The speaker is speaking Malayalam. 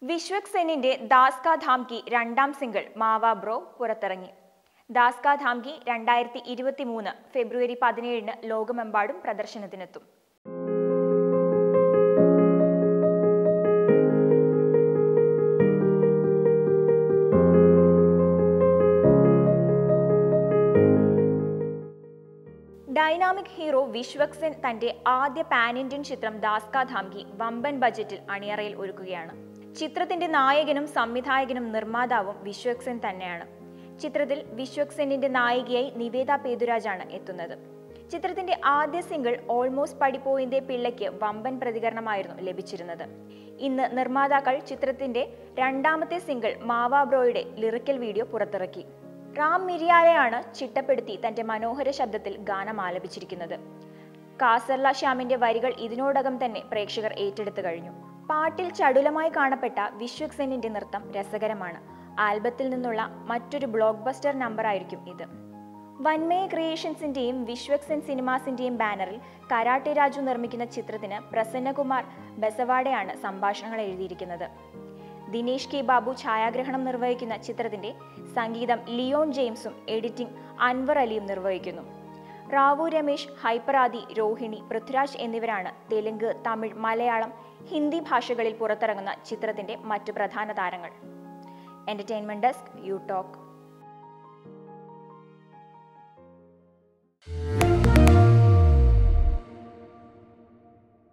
വിശ്വക് സെന്നിന്റെ ദാസ് കാ ധാംകി രണ്ടാം സിംഗിൾ മാവാ ബ്രോ പുറത്തിറങ്ങി ദാസ് കാ ധാംകി രണ്ടായിരത്തി ഇരുപത്തി മൂന്ന് ഫെബ്രുവരി പതിനേഴിന് ലോകമെമ്പാടും പ്രദർശനത്തിനെത്തും ഡൈനാമിക് ഹീറോ വിശ്വക് സെൻ തന്റെ ആദ്യ പാൻ ഇന്ത്യൻ ചിത്രം ദാസ് കാ ധാംകി വമ്പൻ ബജറ്റിൽ അണിയറയിൽ ഒരുക്കുകയാണ് ചിത്രത്തിന്റെ നായകനും സംവിധായകനും നിർമ്മാതാവും വിശ്വക് സെൻ തന്നെയാണ് ചിത്രത്തിൽ വിശ്വക് സെന്നിന്റെ നായികയായി നിവേദ പേതുരാജാണ് എത്തുന്നത് ചിത്രത്തിന്റെ ആദ്യ സിംഗിൾ ഓൾമോസ്റ്റ് പടിപ്പോയിന്റെ പിള്ളയ്ക്ക് വമ്പൻ പ്രതികരണമായിരുന്നു ലഭിച്ചിരുന്നത് ഇന്ന് നിർമ്മാതാക്കൾ ചിത്രത്തിന്റെ രണ്ടാമത്തെ സിംഗിൾ മാവാ ബ്രോയുടെ ലിറിക്കൽ വീഡിയോ പുറത്തിറക്കി റാം മിരിയാലയാണ് ചിട്ടപ്പെടുത്തി തന്റെ മനോഹര ശബ്ദത്തിൽ ഗാനം ആലപിച്ചിരിക്കുന്നത് കാസർല ശ്യാമിന്റെ വരികൾ ഇതിനോടകം തന്നെ പ്രേക്ഷകർ ഏറ്റെടുത്തു കഴിഞ്ഞു പാട്ടിൽ ചടുലമായി കാണപ്പെട്ട വിശ്വക് സെന്നിന്റെ നൃത്തം രസകരമാണ് ആൽബത്തിൽ നിന്നുള്ള മറ്റൊരു ബ്ലോക്ക് ബസ്റ്റർ നമ്പർ ആയിരിക്കും ഇത് വൻമേ ക്രിയേഷൻസിന്റെയും വിശ്വക് സെൻ സിനിമാസിന്റെയും ബാനറിൽ കരാട്ടെ രാജു നിർമ്മിക്കുന്ന ചിത്രത്തിന് പ്രസന്നകുമാർ ബസവാഡയാണ് സംഭാഷണങ്ങൾ എഴുതിയിരിക്കുന്നത് ദിനേഷ് കെ ബാബു ഛായാഗ്രഹണം നിർവഹിക്കുന്ന ചിത്രത്തിന്റെ സംഗീതം ലിയോൺ ജെയിംസും എഡിറ്റിംഗ് അൻവർ അലിയും നിർവഹിക്കുന്നു റാവു രമേശ് ഹൈപ്പറാദി രോഹിണി പൃഥ്വിരാജ് എന്നിവരാണ് തെലുങ്ക് തമിഴ് മലയാളം ഹിന്ദി ഭാഷകളിൽ പുറത്തിറങ്ങുന്ന ചിത്രത്തിന്റെ മറ്റു പ്രധാന താരങ്ങൾ എന്റർടൈൻമെന്റ് ഡെസ്ക് യു ടോക്ക്